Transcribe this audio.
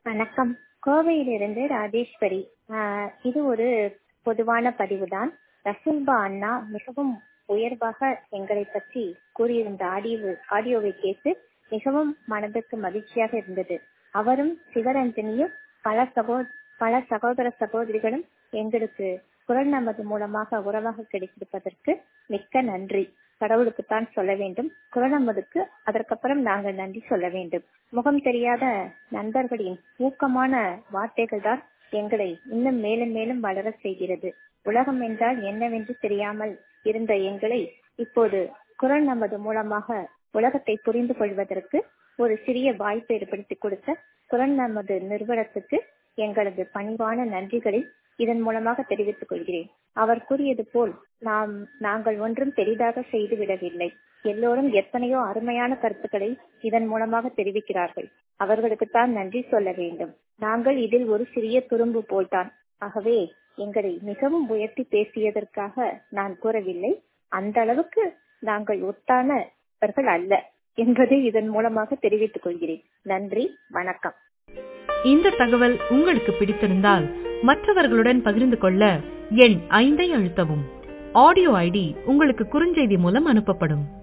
வணக்கம் கோவையிலிருந்து ராஜேஸ்வரி ஆஹ் இது ஒரு பொதுவான பதிவுதான் ரசூல்பா அண்ணா மிகவும் உயர்வாக எங்களை பற்றி கூறியிருந்த ஆடியோ ஆடியோவை கேட்டு மிகவும் மனதுக்கு மகிழ்ச்சியாக இருந்தது அவரும் சிவரஞ்சனியும் பல சகோ பல சகோதர சகோதரிகளும் எங்களுக்கு குரல் நமது மூலமாக உறவாக கிடைத்திருப்பதற்கு மிக்க நன்றி கடவுளுக்குத்தான் சொல்ல வேண்டும் குரல் நமதுக்கு அதற்கப்புறம் நாங்கள் நன்றி சொல்ல வேண்டும் முகம் தெரியாத நண்பர்களின் ஊக்கமான வார்த்தைகள் தான் எங்களை இன்னும் மேலும் மேலும் வளர செய்கிறது உலகம் என்றால் என்னவென்று தெரியாமல் இருந்த எங்களை இப்போது குரல் நமது மூலமாக உலகத்தை புரிந்து கொள்வதற்கு ஒரு சிறிய வாய்ப்பு ஏற்படுத்தி கொடுத்த குரல் நமது நிறுவனத்துக்கு எங்களது பணிவான நன்றிகளை இதன் மூலமாக தெரிவித்துக் கொள்கிறேன் அவர் கூறியது போல் நாம் நாங்கள் ஒன்றும் பெரிதாக செய்து விடவில்லை எல்லோரும் எத்தனையோ அருமையான கருத்துக்களை இதன் மூலமாக தெரிவிக்கிறார்கள் அவர்களுக்குத்தான் நன்றி சொல்ல வேண்டும் நாங்கள் இதில் ஒரு சிறிய துரும்பு போல்தான் ஆகவே எங்களை மிகவும் உயர்த்தி பேசியதற்காக நான் கூறவில்லை அந்த அளவுக்கு நாங்கள் ஒத்தானவர்கள் அல்ல என்பதை இதன் மூலமாக தெரிவித்துக் கொள்கிறேன் நன்றி வணக்கம் இந்த தகவல் உங்களுக்கு பிடித்திருந்தால் மற்றவர்களுடன் பகிர்ந்து கொள்ள எண் ஐந்தை அழுத்தவும் ஆடியோ ஐடி உங்களுக்கு குறுஞ்செய்தி மூலம் அனுப்பப்படும்